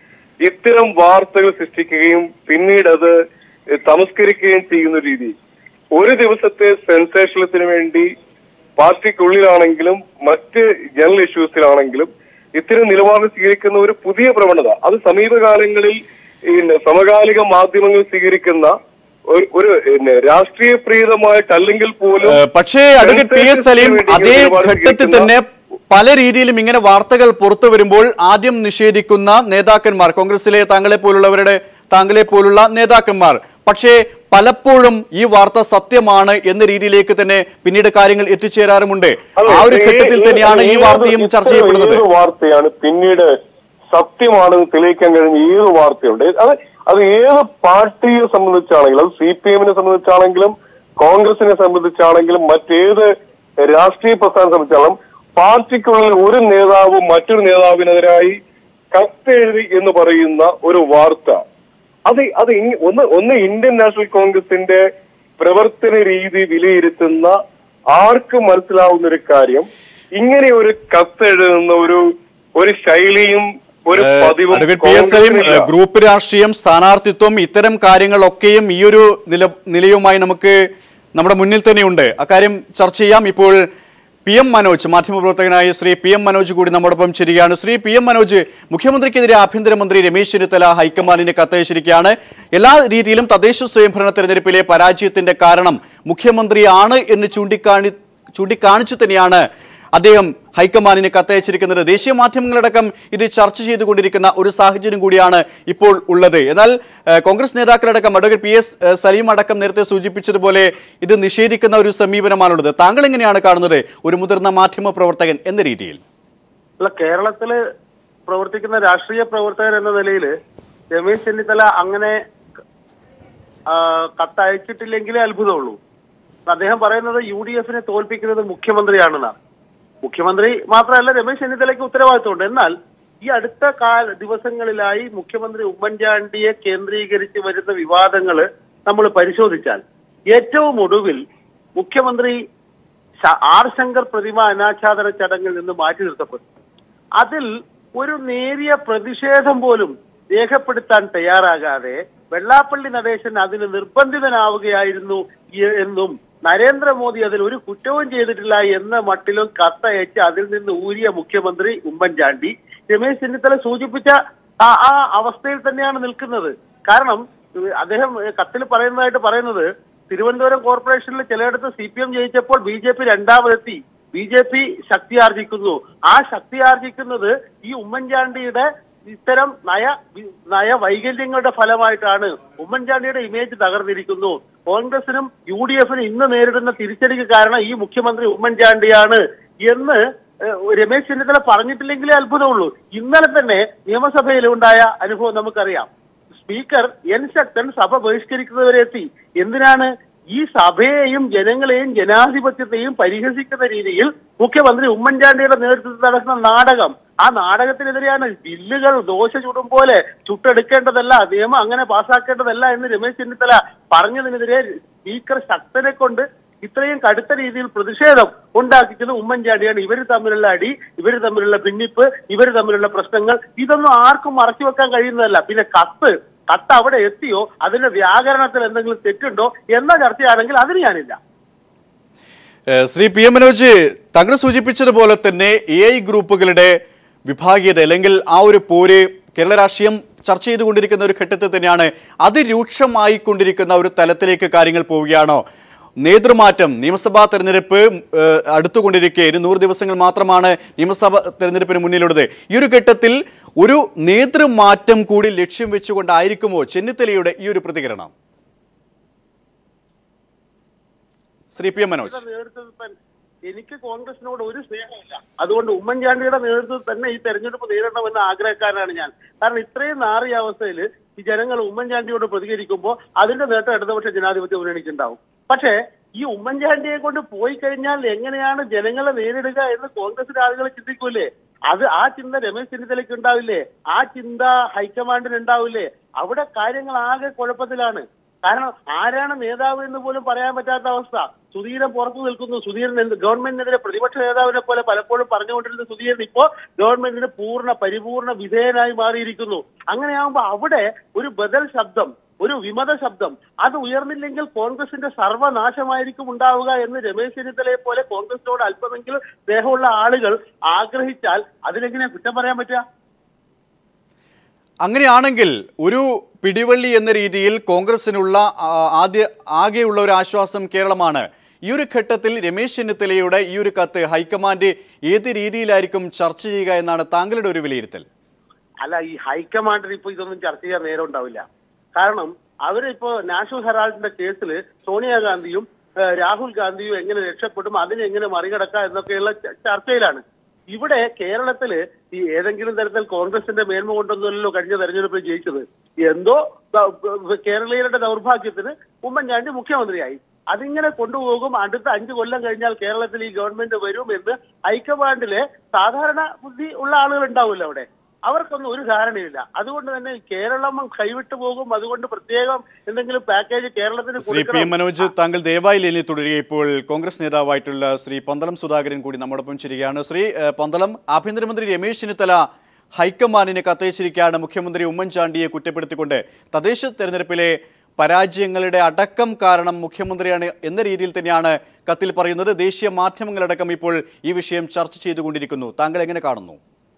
ഇത്തരം വാർത്തകൾ സൃഷ്ടിക്കുകയും പിന്നീട് അത് തമസ്കരിക്കുകയും ചെയ്യുന്ന രീതി ഒരു ദിവസത്തെ സെൻസേഷനത്തിന് വേണ്ടി പാർട്ടിക്കുള്ളിലാണെങ്കിലും മറ്റ് ജനറൽ ഇഷ്യൂസിലാണെങ്കിലും ഇത്തരം നിലപാട് സ്വീകരിക്കുന്ന ഒരു പുതിയ പ്രവണത അത് സമീപകാലങ്ങളിൽ ഈ സമകാലിക മാധ്യമങ്ങൾ സ്വീകരിക്കുന്ന ഒരു ഒരു പിന്നെ രാഷ്ട്രീയ പ്രീതമായിട്ടല്ലെങ്കിൽ പോലും ഏഹ് പക്ഷേ അഡ്വക്കേറ്റ് പി എസ് സലീം അതേ ഘട്ടത്തിൽ തന്നെ പല രീതിയിലും ഇങ്ങനെ വാർത്തകൾ പുറത്തു വരുമ്പോൾ ആദ്യം നിഷേധിക്കുന്ന നേതാക്കന്മാർ കോൺഗ്രസിലെ താങ്കളെ പോലുള്ളവരുടെ താങ്കളെ പോലുള്ള നേതാക്കന്മാർ പക്ഷേ പലപ്പോഴും ഈ വാർത്ത സത്യമാണ് എന്ന രീതിയിലേക്ക് തന്നെ പിന്നീട് കാര്യങ്ങൾ എത്തിച്ചേരാറുമുണ്ട് ആ ഒരു ഘട്ടത്തിൽ തന്നെയാണ് ഈ വാർത്തയും ചർച്ച ചെയ്യപ്പെടുന്നത് ഏത് വാർത്തയാണ് പിന്നീട് സത്യമാണെന്ന് തെളിയിക്കാൻ കഴിഞ്ഞ ഏത് വാർത്തയുണ്ട് അത് അത് ഏത് പാർട്ടിയെ സംബന്ധിച്ചാണെങ്കിലും അത് സി പി എമ്മിനെ സംബന്ധിച്ചാണെങ്കിലും കോൺഗ്രസിനെ സംബന്ധിച്ചാണെങ്കിലും മറ്റേത് രാഷ്ട്രീയ പ്രസ്ഥാനം സംബന്ധിച്ചാലും പാർട്ടിക്കുള്ളിൽ ഒരു നേതാവും മറ്റൊരു നേതാവിനെതിരായി കത്തെഴുതി എന്ന് പറയുന്ന ഒരു വാർത്ത അത് അത് ഇങ് ഒന്ന് ഒന്ന് ഇന്ത്യൻ നാഷണൽ കോൺഗ്രസിന്റെ പ്രവർത്തന രീതി വിലയിരുത്തുന്ന ആർക്കും മനസ്സിലാവുന്ന ഒരു കാര്യം ഇങ്ങനെ ഒരു കത്തെഴുതുന്ന ഒരു ഒരു ശൈലിയും ഒരു പതിവും അഡ്വക്കേറ്റ് പി എസ് സലീം കോൺഗ്രസിനില്ല. ഗ്രൂപ്പ് രാഷ്ട്രീയം സ്ഥാനാർത്ഥിത്വം ഇത്തരം കാര്യങ്ങളൊക്കെയും ഈ ഒരു നില നിലയുമായി നമുക്ക് നമ്മുടെ മുന്നിൽ തന്നെയുണ്ട് അക്കാര്യം ചർച്ച ചെയ്യാം ഇപ്പോൾ പി എം മനോജ് മാധ്യമപ്രവർത്തകനായ ശ്രീ പി എം മനോജ് കൂടി നമ്മോടൊപ്പം ചേരുകയാണ് ശ്രീ പി എം മനോജ് മുഖ്യമന്ത്രിക്കെതിരെ ആഭ്യന്തരമന്ത്രി രമേശ് ചെന്നിത്തല ഹൈക്കമാൻഡിന് കത്തയച്ചിരിക്കുകയാണ് എല്ലാ രീതിയിലും തദ്ദേശ സ്വയംഭരണ തെരഞ്ഞെടുപ്പിലെ പരാജയത്തിന്റെ കാരണം മുഖ്യമന്ത്രിയാണ് എന്ന് ചൂണ്ടിക്കാണി ചൂണ്ടിക്കാണിച്ചു തന്നെയാണ് അദ്ദേഹം ഹൈക്കമാൻഡിന് കത്തയച്ചിരിക്കുന്നത് ദേശീയ മാധ്യമങ്ങളടക്കം ഇത് ചർച്ച ചെയ്തുകൊണ്ടിരിക്കുന്ന ഒരു സാഹചര്യം കൂടിയാണ് ഇപ്പോൾ ഉള്ളത് എന്നാൽ ഏഹ്, കോൺഗ്രസ് നേതാക്കളടക്കം അഡ്വക്കേറ്റ് പി എസ് ഏഹ്, സലീം അടക്കം നേരത്തെ സൂചിപ്പിച്ചതുപോലെ ഇത് നിഷേധിക്കുന്ന ഒരു സമീപനമാണുള്ളത് താങ്കൾ എങ്ങനെയാണ് കാണുന്നത് ഒരു മുതിർന്ന മാധ്യമ പ്രവർത്തകൻ എന്ന രീതിയിൽ അല്ല കേരളത്തില് പ്രവർത്തിക്കുന്ന രാഷ്ട്രീയ പ്രവർത്തകൻ എന്ന നിലയിൽ രമേശ് ചെന്നിത്തല അങ്ങനെ ആ, കത്തയച്ചിട്ടില്ലെങ്കിലേ അത്ഭുതമുള്ളൂ അദ്ദേഹം പറയുന്നത് യു ഡി എഫിനെ തോൽപ്പിക്കുന്നത് മുഖ്യമന്ത്രിയാണെന്നാണ് മുഖ്യമന്ത്രി മാത്രമല്ല രമേശ് ചെന്നിത്തലയ്ക്ക് ഉത്തരവാദിത്തമുണ്ട് എന്നാൽ ഈ അടുത്ത കാല ദിവസങ്ങളിലായി മുഖ്യമന്ത്രി ഉമ്മൻചാണ്ടിയെ കേന്ദ്രീകരിച്ച് വരുന്ന വിവാദങ്ങൾ നമ്മൾ പരിശോധിച്ചാൽ ഏറ്റവും ഒടുവിൽ മുഖ്യമന്ത്രി ശ- ആർ ശങ്കർ പ്രതിമ അനാച്ഛാദന ചടങ്ങിൽ നിന്ന് മാറ്റി നിർത്തപ്പെട്ടു അതിൽ ഒരു നേരിയ പ്രതിഷേധം പോലും രേഖപ്പെടുത്താൻ തയ്യാറാകാതെ വെള്ളാപ്പള്ളി നടേശൻ അതിന് നിർബന്ധിതനാവുകയായിരുന്നു എ- എന്നും നരേന്ദ്രമോദി അതിൽ ഒരു കുറ്റവും ചെയ്തിട്ടില്ല എന്ന മട്ടിലും കത്തയച്ച് അതിൽ നിന്ന് ഊരിയ മുഖ്യമന്ത്രി ഉമ്മൻചാണ്ടി രമേശ് ചെന്നിത്തല സൂചിപ്പിച്ച ആ ആ അവസ്ഥയിൽ തന്നെയാണ് നിൽക്കുന്നത് കാരണം ഏഹ് അദ്ദേഹം ഏഹ് കത്തിൽ പറയുന്നതായിട്ട് പറയുന്നത് തിരുവനന്തപുരം കോർപ്പറേഷനിൽ ചിലയിടത്ത് സി പി എം ജയിച്ചപ്പോൾ ബി ജെ പി രണ്ടാമതെത്തി ബി ജെ പി ശക്തി ആർജിക്കുന്നു ആ ശക്തി ആർജിക്കുന്നത് ഈ ഉമ്മൻചാണ്ടിയുടെ ഇത്തരം നയ നയ വൈകല്യങ്ങളുടെ ഫലമായിട്ടാണ് ഉമ്മൻചാണ്ടിയുടെ ഇമേജ് തകർന്നിരിക്കുന്നു കോൺഗ്രസിനും യു ഡി എഫിനും ഇന്ന് നേരിടുന്ന തിരിച്ചടിക്ക് കാരണം ഈ മുഖ്യമന്ത്രി ഉമ്മൻചാണ്ടിയാണ് എന്ന് ഏഹ്, രമേശ് ചെന്നിത്തല പറഞ്ഞിട്ടില്ലെങ്കിലേ അത്ഭുതമുള്ളൂ ഇന്നലെ തന്നെ നിയമസഭയിൽ ഉണ്ടായ അനുഭവം നമുക്കറിയാം സ്പീക്കർ എൻ ശക്തൻ സഭ ബഹിഷ്കരിക്കുന്നവരെ എത്തി എന്തിനാണ് ഈ സഭയെയും ജനങ്ങളെയും ജനാധിപത്യത്തെയും പരിഹസിക്കുന്ന രീതിയിൽ മുഖ്യമന്ത്രി ഉമ്മൻചാണ്ടിയുടെ നേതൃത്വത്തിൽ നടക്കുന്ന നാടകം ആ നാടകത്തിനെതിരെയാണ് ബില്ലുകൾ ദോശ ചുടും പോലെ ചുട്ടെടുക്കേണ്ടതല്ല നിയമം അങ്ങനെ പാസ്സാക്കേണ്ടതല്ല എന്ന് രമേശ് ചെന്നിത്തല പറഞ്ഞതിനെതിരെ സ്പീക്കർ ശക്തനെ കൊണ്ട് ഇത്രയും കടുത്ത രീതിയിൽ പ്രതിഷേധം ഉണ്ടാക്കിച്ചത് ഉമ്മൻചാണ്ടിയാണ് ഇവർ തമ്മിലുള്ള അടി ഇവർ തമ്മിലുള്ള ഭിന്നിപ്പ് ഇവർ തമ്മിലുള്ള പ്രശ്നങ്ങൾ ഇതൊന്നും ആർക്കും മറച്ചു വെക്കാൻ കഴിയുന്നതല്ല പിന്നെ കത്ത് കത്ത് അവിടെ എത്തിയോ അതിന്റെ വ്യാകരണത്തിൽ എന്തെങ്കിലും തെറ്റുണ്ടോ എന്ന ചർച്ചയാണെങ്കിൽ അതിന് ഞാനില്ല ഏഹ് ശ്രീ പി എം മനോജ് താങ്കൾ സൂചിപ്പിച്ചതുപോലെ തന്നെ എ ഐ ഗ്രൂപ്പുകളുടെ വിഭാഗീയത അല്ലെങ്കിൽ ആ ഒരു പോര് കേരള രാഷ്ട്രീയം ചർച്ച ചെയ്തുകൊണ്ടിരിക്കുന്ന ഒരു ഘട്ടത്തിൽ തന്നെയാണ് അതിരൂക്ഷമായി കൊണ്ടിരിക്കുന്ന ഒരു തലത്തിലേക്ക് കാര്യങ്ങൾ പോവുകയാണോ നേതൃമാറ്റം നിയമസഭാ തെരഞ്ഞെടുപ്പ് ഏഹ്, അടുത്തുകൊണ്ടിരിക്കെ ഇനി നൂറ് ദിവസങ്ങൾ മാത്രമാണ് നിയമസഭാ തെരഞ്ഞെടുപ്പിന് മുന്നിലുള്ളത് ഈ ഒരു ഘട്ടത്തിൽ ഒരു നേതൃമാറ്റം കൂടി ലക്ഷ്യം വെച്ചുകൊണ്ടായിരിക്കുമോ ചെന്നിത്തലയുടെ ഈ ഒരു പ്രതികരണം ശ്രീ പി എം മനോജ് നേതൃത്വത്തിൽ തന്നെ എനിക്ക് കോൺഗ്രസിനോട് ഒരു സ്നേഹമില്ല അതുകൊണ്ട് ഉമ്മൻചാണ്ടിയുടെ നേതൃത്വത്തിൽ തന്നെ ഈ തെരഞ്ഞെടുപ്പ് നേരിടണമെന്ന് ആഗ്രഹക്കാരനാണ് ഞാൻ കാരണം ഇത്രയും നാറിയ അവസ്ഥയിൽ ഈ ജനങ്ങൾ ഉമ്മൻചാണ്ടിയോട് പ്രതികരിക്കുമ്പോൾ അതിന്റെ നേട്ടം ഇടതുപക്ഷ ജനാധിപത്യ മുന്നണിക്ക് ഉണ്ടാവും പക്ഷേ ഈ ഉമ്മൻചാണ്ടിയെ കൊണ്ട് പോയി കഴിഞ്ഞാൽ എങ്ങനെയാണ് ജനങ്ങളെ നേരിടുക എന്ന് കോൺഗ്രസിലെ ആളുകൾ ചിന്തിക്കൂലേ അത് ആ ചിന്ത രമേശ് ചെന്നിത്തലയ്ക്ക് ഉണ്ടാവില്ലേ ആ ചിന്ത ഹൈക്കമാൻഡിന് ഉണ്ടാവില്ലേ അവിടെ കാര്യങ്ങൾ ആകെ കുഴപ്പത്തിലാണ് കാരണം ആരാണ് നേതാവ് എന്ന് പോലും പറയാൻ പറ്റാത്ത അവസ്ഥ സുധീരൻ പുറത്തു നിൽക്കുന്നു സുധീരൻ എന്ത് ഗവൺമെന്റിനെതിരെ പ്രതിപക്ഷ നേതാവിനെ പോലെ പലപ്പോഴും പറഞ്ഞുകൊണ്ടിരുന്ന സുധീരൻ ഇപ്പോ ഗവൺമെന്റിന് പൂർണ്ണ പരിപൂർണ വിധേയനായി മാറിയിരിക്കുന്നു അങ്ങനെയാകുമ്പോൾ അവിടെ ഒരു ബദൽ ശബ്ദം ഒരു വിമത ശബ്ദം അത് ഉയർന്നില്ലെങ്കിൽ കോൺഗ്രസിന്റെ സർവനാശമായിരിക്കും ഉണ്ടാവുക എന്ന് രമേശ് ചെന്നിത്തലയെ പോലെ കോൺഗ്രസിനോട് അല്പമെങ്കിലും സ്നേഹമുള്ള ആളുകൾ ആഗ്രഹിച്ചാൽ അതിനെങ്ങനെ കുറ്റം പറയാൻ പറ്റുക അങ്ങനെയാണെങ്കിൽ ഒരു പിടിവള്ളി എന്ന രീതിയിൽ കോൺഗ്രസിനുള്ള ആ, ആദ്യ ആകെയുള്ള ഒരു ആശ്വാസം കേരളമാണ് ഈ ഒരു ഘട്ടത്തിൽ രമേശ് ചെന്നിത്തലയുടെ ഈ ഒരു കത്ത് ഹൈക്കമാൻഡ് ഏത് രീതിയിലായിരിക്കും ചർച്ച ചെയ്യുക എന്നാണ് താങ്കളുടെ ഒരു വിലയിരുത്തൽ അല്ല ഈ ഹൈക്കമാൻഡിന് ഇപ്പൊ ഇതൊന്നും ചർച്ച ചെയ്യാൻ നേരം ഉണ്ടാവില്ല കാരണം അവരിപ്പോ നാഷണൽ ഹെറാൾഡിന്റെ കേസിൽ സോണിയാഗാന്ധിയും ഏഹ്, രാഹുൽ ഗാന്ധിയും എങ്ങനെ രക്ഷപ്പെടും അതിനെ എങ്ങനെ മറികടക്കാം എന്നൊക്കെയുള്ള ച- ചർച്ചയിലാണ് ഇവിടെ കേരളത്തില് ഈ ഏതെങ്കിലും തരത്തിൽ കോൺഗ്രസിന്റെ മേന്മ കൊണ്ടൊന്നുമല്ലോ കഴിഞ്ഞ തെരഞ്ഞെടുപ്പിൽ ജയിച്ചത് എന്തോ ദ- കേരളീയരുടെ ദൗർഭാഗ്യത്തിന് ഉമ്മൻചാണ്ടി മുഖ്യമന്ത്രിയായി അതിങ്ങനെ കൊണ്ടുപോകും അടുത്ത അഞ്ചു കൊല്ലം കഴിഞ്ഞാൽ കേരളത്തിൽ ഈ ഗവൺമെന്റ് വരും എന്ന് ഹൈക്കമാൻഡിലെ സാധാരണ ബുദ്ധി ഉള്ള ആളുകൾ ഉണ്ടാവില്ല അവിടെ അവർക്കൊന്നും ഒരു ധാരണയില്ല അതുകൊണ്ട് തന്നെ കേരളം കൈവിട്ടു പോകും അതുകൊണ്ട് പ്രത്യേകം എന്തെങ്കിലും പാക്കേജ് കേരളത്തിന് ശ്രീ പി എം കൊടുക്കണം. മനോജ് താങ്കൾ ദയവായി ലൈനിൽ തുടരുക ഇപ്പോൾ കോൺഗ്രസ് നേതാവായിട്ടുള്ള ശ്രീ പന്തളം സുധാകരൻ കൂടി നമ്മോടൊപ്പം ചിരിക്കുകയാണ് ശ്രീ ഏഹ്, പന്തളം ആഭ്യന്തരമന്ത്രി രമേശ് ചെന്നിത്തല ഹൈക്കമാൻഡിന് കത്തയച്ചിരിക്കുകയാണ് മുഖ്യമന്ത്രി ഉമ്മൻചാണ്ടിയെ കുറ്റപ്പെടുത്തിക്കൊണ്ട് തദ്ദേശ തെരഞ്ഞെടുപ്പിലെ പരാജയങ്ങളുടെ അടക്കം കാരണം മുഖ്യമന്ത്രിയാണ് എന്ന രീതിയിൽ തന്നെയാണ് കത്തിൽ പറയുന്നത് ദേശീയ മാധ്യമങ്ങളടക്കം ഇപ്പോൾ ഈ വിഷയം ചർച്ച ചെയ്തുകൊണ്ടിരിക്കുന്നു താങ്കൾ എങ്ങനെ കാണുന്നു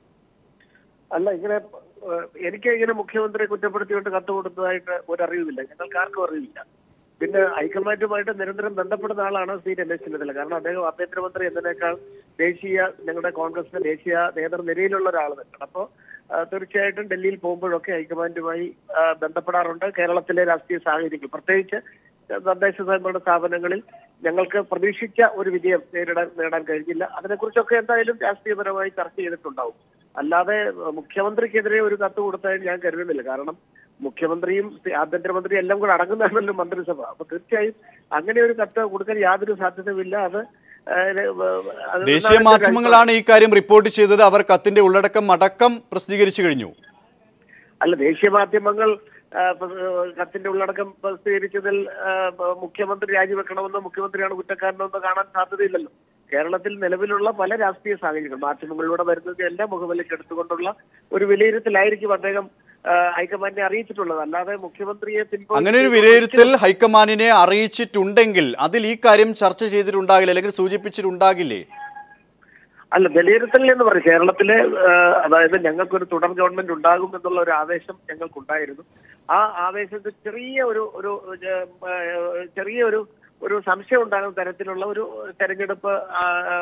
അല്ല ഇങ്ങനെ ഏഹ്, എനിക്ക് ഇങ്ങനെ മുഖ്യമന്ത്രിയെ കുറ്റപ്പെടുത്തിക്കൊണ്ട് കത്ത് കൊടുത്തതായിട്ട് ഒരു അറിവില്ല ഞങ്ങൾക്ക് ആർക്കും അറിവില്ല പിന്നെ ഹൈക്കമാൻഡുമായിട്ട് നിരന്തരം ബന്ധപ്പെടുന്ന ആളാണ് ശ്രീ രമേശ് ചെന്നിത്തല കാരണം അദ്ദേഹം ആഭ്യന്തരമന്ത്രി എന്നതിനേക്കാൾ ദേശീയ ഞങ്ങളുടെ കോൺഗ്രസിന്റെ ദേശീയ നേതൃനിരയിലുള്ള ഒരാൾ തന്നെയാണ് അപ്പോൾ തീർച്ചയായിട്ടും ഡൽഹിയിൽ പോകുമ്പോഴൊക്കെ ഹൈക്കമാൻഡുമായി ആ, ബന്ധപ്പെടാറുണ്ട് കേരളത്തിലെ രാഷ്ട്രീയ സാഹചര്യങ്ങൾ പ്രത്യേകിച്ച് തദ്ദേശ സ്വയംഭരണ സ്ഥാപനങ്ങളിൽ ഞങ്ങൾക്ക് പ്രതീക്ഷിച്ച ഒരു വിജയം നേരിടാൻ നേടാൻ കഴിഞ്ഞില്ല അതിനെക്കുറിച്ചൊക്കെ എന്തായാലും രാഷ്ട്രീയപരമായി ചർച്ച ചെയ്തിട്ടുണ്ടാവും അല്ലാതെ ഏഹ്, മുഖ്യമന്ത്രിക്കെതിരെ ഒരു കത്ത് കൊടുത്താൽ ഞാൻ കരുതുന്നില്ല കാരണം മുഖ്യമന്ത്രിയും ആഭ്യന്തരമന്ത്രിയും എല്ലാം കൂടെ അടങ്ങുന്നതാണല്ലോ മന്ത്രിസഭ അപ്പൊ തീർച്ചയായും അങ്ങനെ ഒരു കത്ത് കൊടുക്കാൻ യാതൊരു സാധ്യതയുമില്ല അത് ഏഹ്, അത് ദേശീയ എന്നാണ് മാധ്യമങ്ങളാണ് ഈ കാര്യം റിപ്പോർട്ട് ചെയ്തത് അവർ കത്തിന്റെ ഉള്ളടക്കം അടക്കം പ്രസിദ്ധീകരിച്ചു കഴിഞ്ഞു അല്ല ദേശീയ മാധ്യമങ്ങൾ ആ, പ- കത്തിന്റെ ഉള്ളടക്കം പ്രസിദ്ധീകരിച്ചതിൽ ആ, പ- മുഖ്യമന്ത്രി രാജിവെക്കണമെന്നോ മുഖ്യമന്ത്രിയാണ് കുറ്റക്കാരനെന്നോ കാണാൻ സാധ്യതയില്ലല്ലോ കേരളത്തിൽ നിലവിലുള്ള പല രാഷ്ട്രീയ സാഹചര്യങ്ങൾ മാധ്യമങ്ങളിലൂടെ വരുന്നത് എല്ലാം മുഖവിലേക്ക് എടുത്തുകൊണ്ടുള്ള ഒരു വിലയിരുത്തലായിരിക്കും അദ്ദേഹം ആ, ഹൈക്കമാൻഡിനെ അറിയിച്ചിട്ടുള്ളത് അല്ലാതെ മുഖ്യമന്ത്രിയെ പിൻപോ- അങ്ങനെ ഒരു വിലയിരുത്തൽ ഹൈക്കമാൻഡിനെ അറിയിച്ചിട്ടുണ്ടെങ്കിൽ അതിൽ ഈ കാര്യം ചർച്ച ചെയ്തിട്ടുണ്ടാകില്ല അല്ലെങ്കിൽ സൂചിപ്പിച്ചിട്ടുണ്ടാകില്ലേ അല്ല വിലയിരുത്തൽ എന്ന് പറയും കേരളത്തിലെ ആ, അതായത് ഞങ്ങൾക്കൊരു തുടർ ഗവൺമെന്റ് ഉണ്ടാകും എന്നുള്ള ഒരു ആവേശം ഞങ്ങൾക്കുണ്ടായിരുന്നു ആ ആവേശത്തിൽ ചെറിയ ഒരു ഒരു ഏഹ്, ഏഹ്, ചെറിയ ഒരു ഒരു സംശയം ഉണ്ടാകുന്ന തരത്തിലുള്ള ഒരു തെരഞ്ഞെടുപ്പ് ആ, ആ,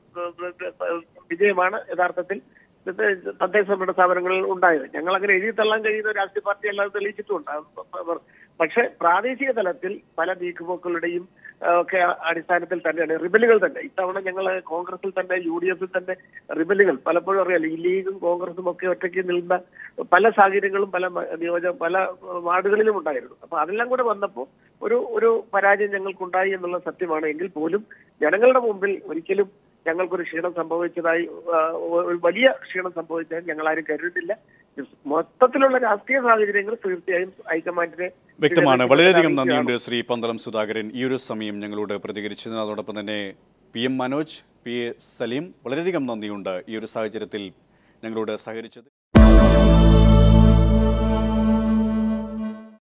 വിജയമാണ് യഥാർത്ഥത്തിൽ ഇത് തദ്ദേശ ഭരണ സ്ഥാപനങ്ങളിൽ ഉണ്ടായത് ഞങ്ങൾ അങ്ങനെ എഴുതി തള്ളാൻ കഴിയുന്ന രാഷ്ട്രീയ പാർട്ടി അല്ലാതെ തെളിയിച്ചിട്ടുണ്ട് അവർ പക്ഷെ പ്രാദേശിക തലത്തിൽ പല നീക്കുപോക്കുകളുടെയും ആ, ഒക്കെ അടിസ്ഥാനത്തിൽ തന്നെയാണ് റിബലുകൾ തന്നെ ഇത്തവണ ഞങ്ങൾ കോൺഗ്രസിൽ തന്നെ യു ഡി എഫിൽ തന്നെ റിബലുകൾ പലപ്പോഴും അറിയാലോ ഈ ലീഗും കോൺഗ്രസും ഒക്കെ ഒറ്റയ്ക്ക് നിൽക്കുന്ന പല സാഹചര്യങ്ങളും പല മ- നിയോജക പല ആ, വാർഡുകളിലും ഉണ്ടായിരുന്നു അപ്പൊ അതെല്ലാം കൂടെ വന്നപ്പോൾ ഒരു ഒരു പരാജയം ഞങ്ങൾക്കുണ്ടായി എന്നുള്ള സത്യമാണ് എങ്കിൽ പോലും ജനങ്ങളുടെ മുമ്പിൽ ഒരിക്കലും ഞങ്ങൾക്കൊരു ക്ഷീണം സംഭവിച്ചതായി ആ, ഒരു വലിയ ക്ഷീണം സംഭവിച്ചതായി ഞങ്ങൾ ആരും കരുതുന്നില്ല മൊത്തത്തിലുള്ള രാഷ്ട്രീയ സാഹചര്യങ്ങൾ തീർച്ചയായും ഹൈക്കമാൻഡിനെ വ്യക്തമാണ് വളരെയധികം അറിയിക്കുകയാണ്. നന്ദിയുണ്ട് ശ്രീ പന്തളം സുധാകരൻ ഈ ഒരു സമയം ഞങ്ങളോട് പ്രതികരിച്ചതിന് അതോടൊപ്പം തന്നെ P M Manoj P A Saleem വളരെയധികം നന്ദിയുണ്ട് ഈ ഒരു സാഹചര്യത്തിൽ ഞങ്ങളോട് സഹകരിച്ചത്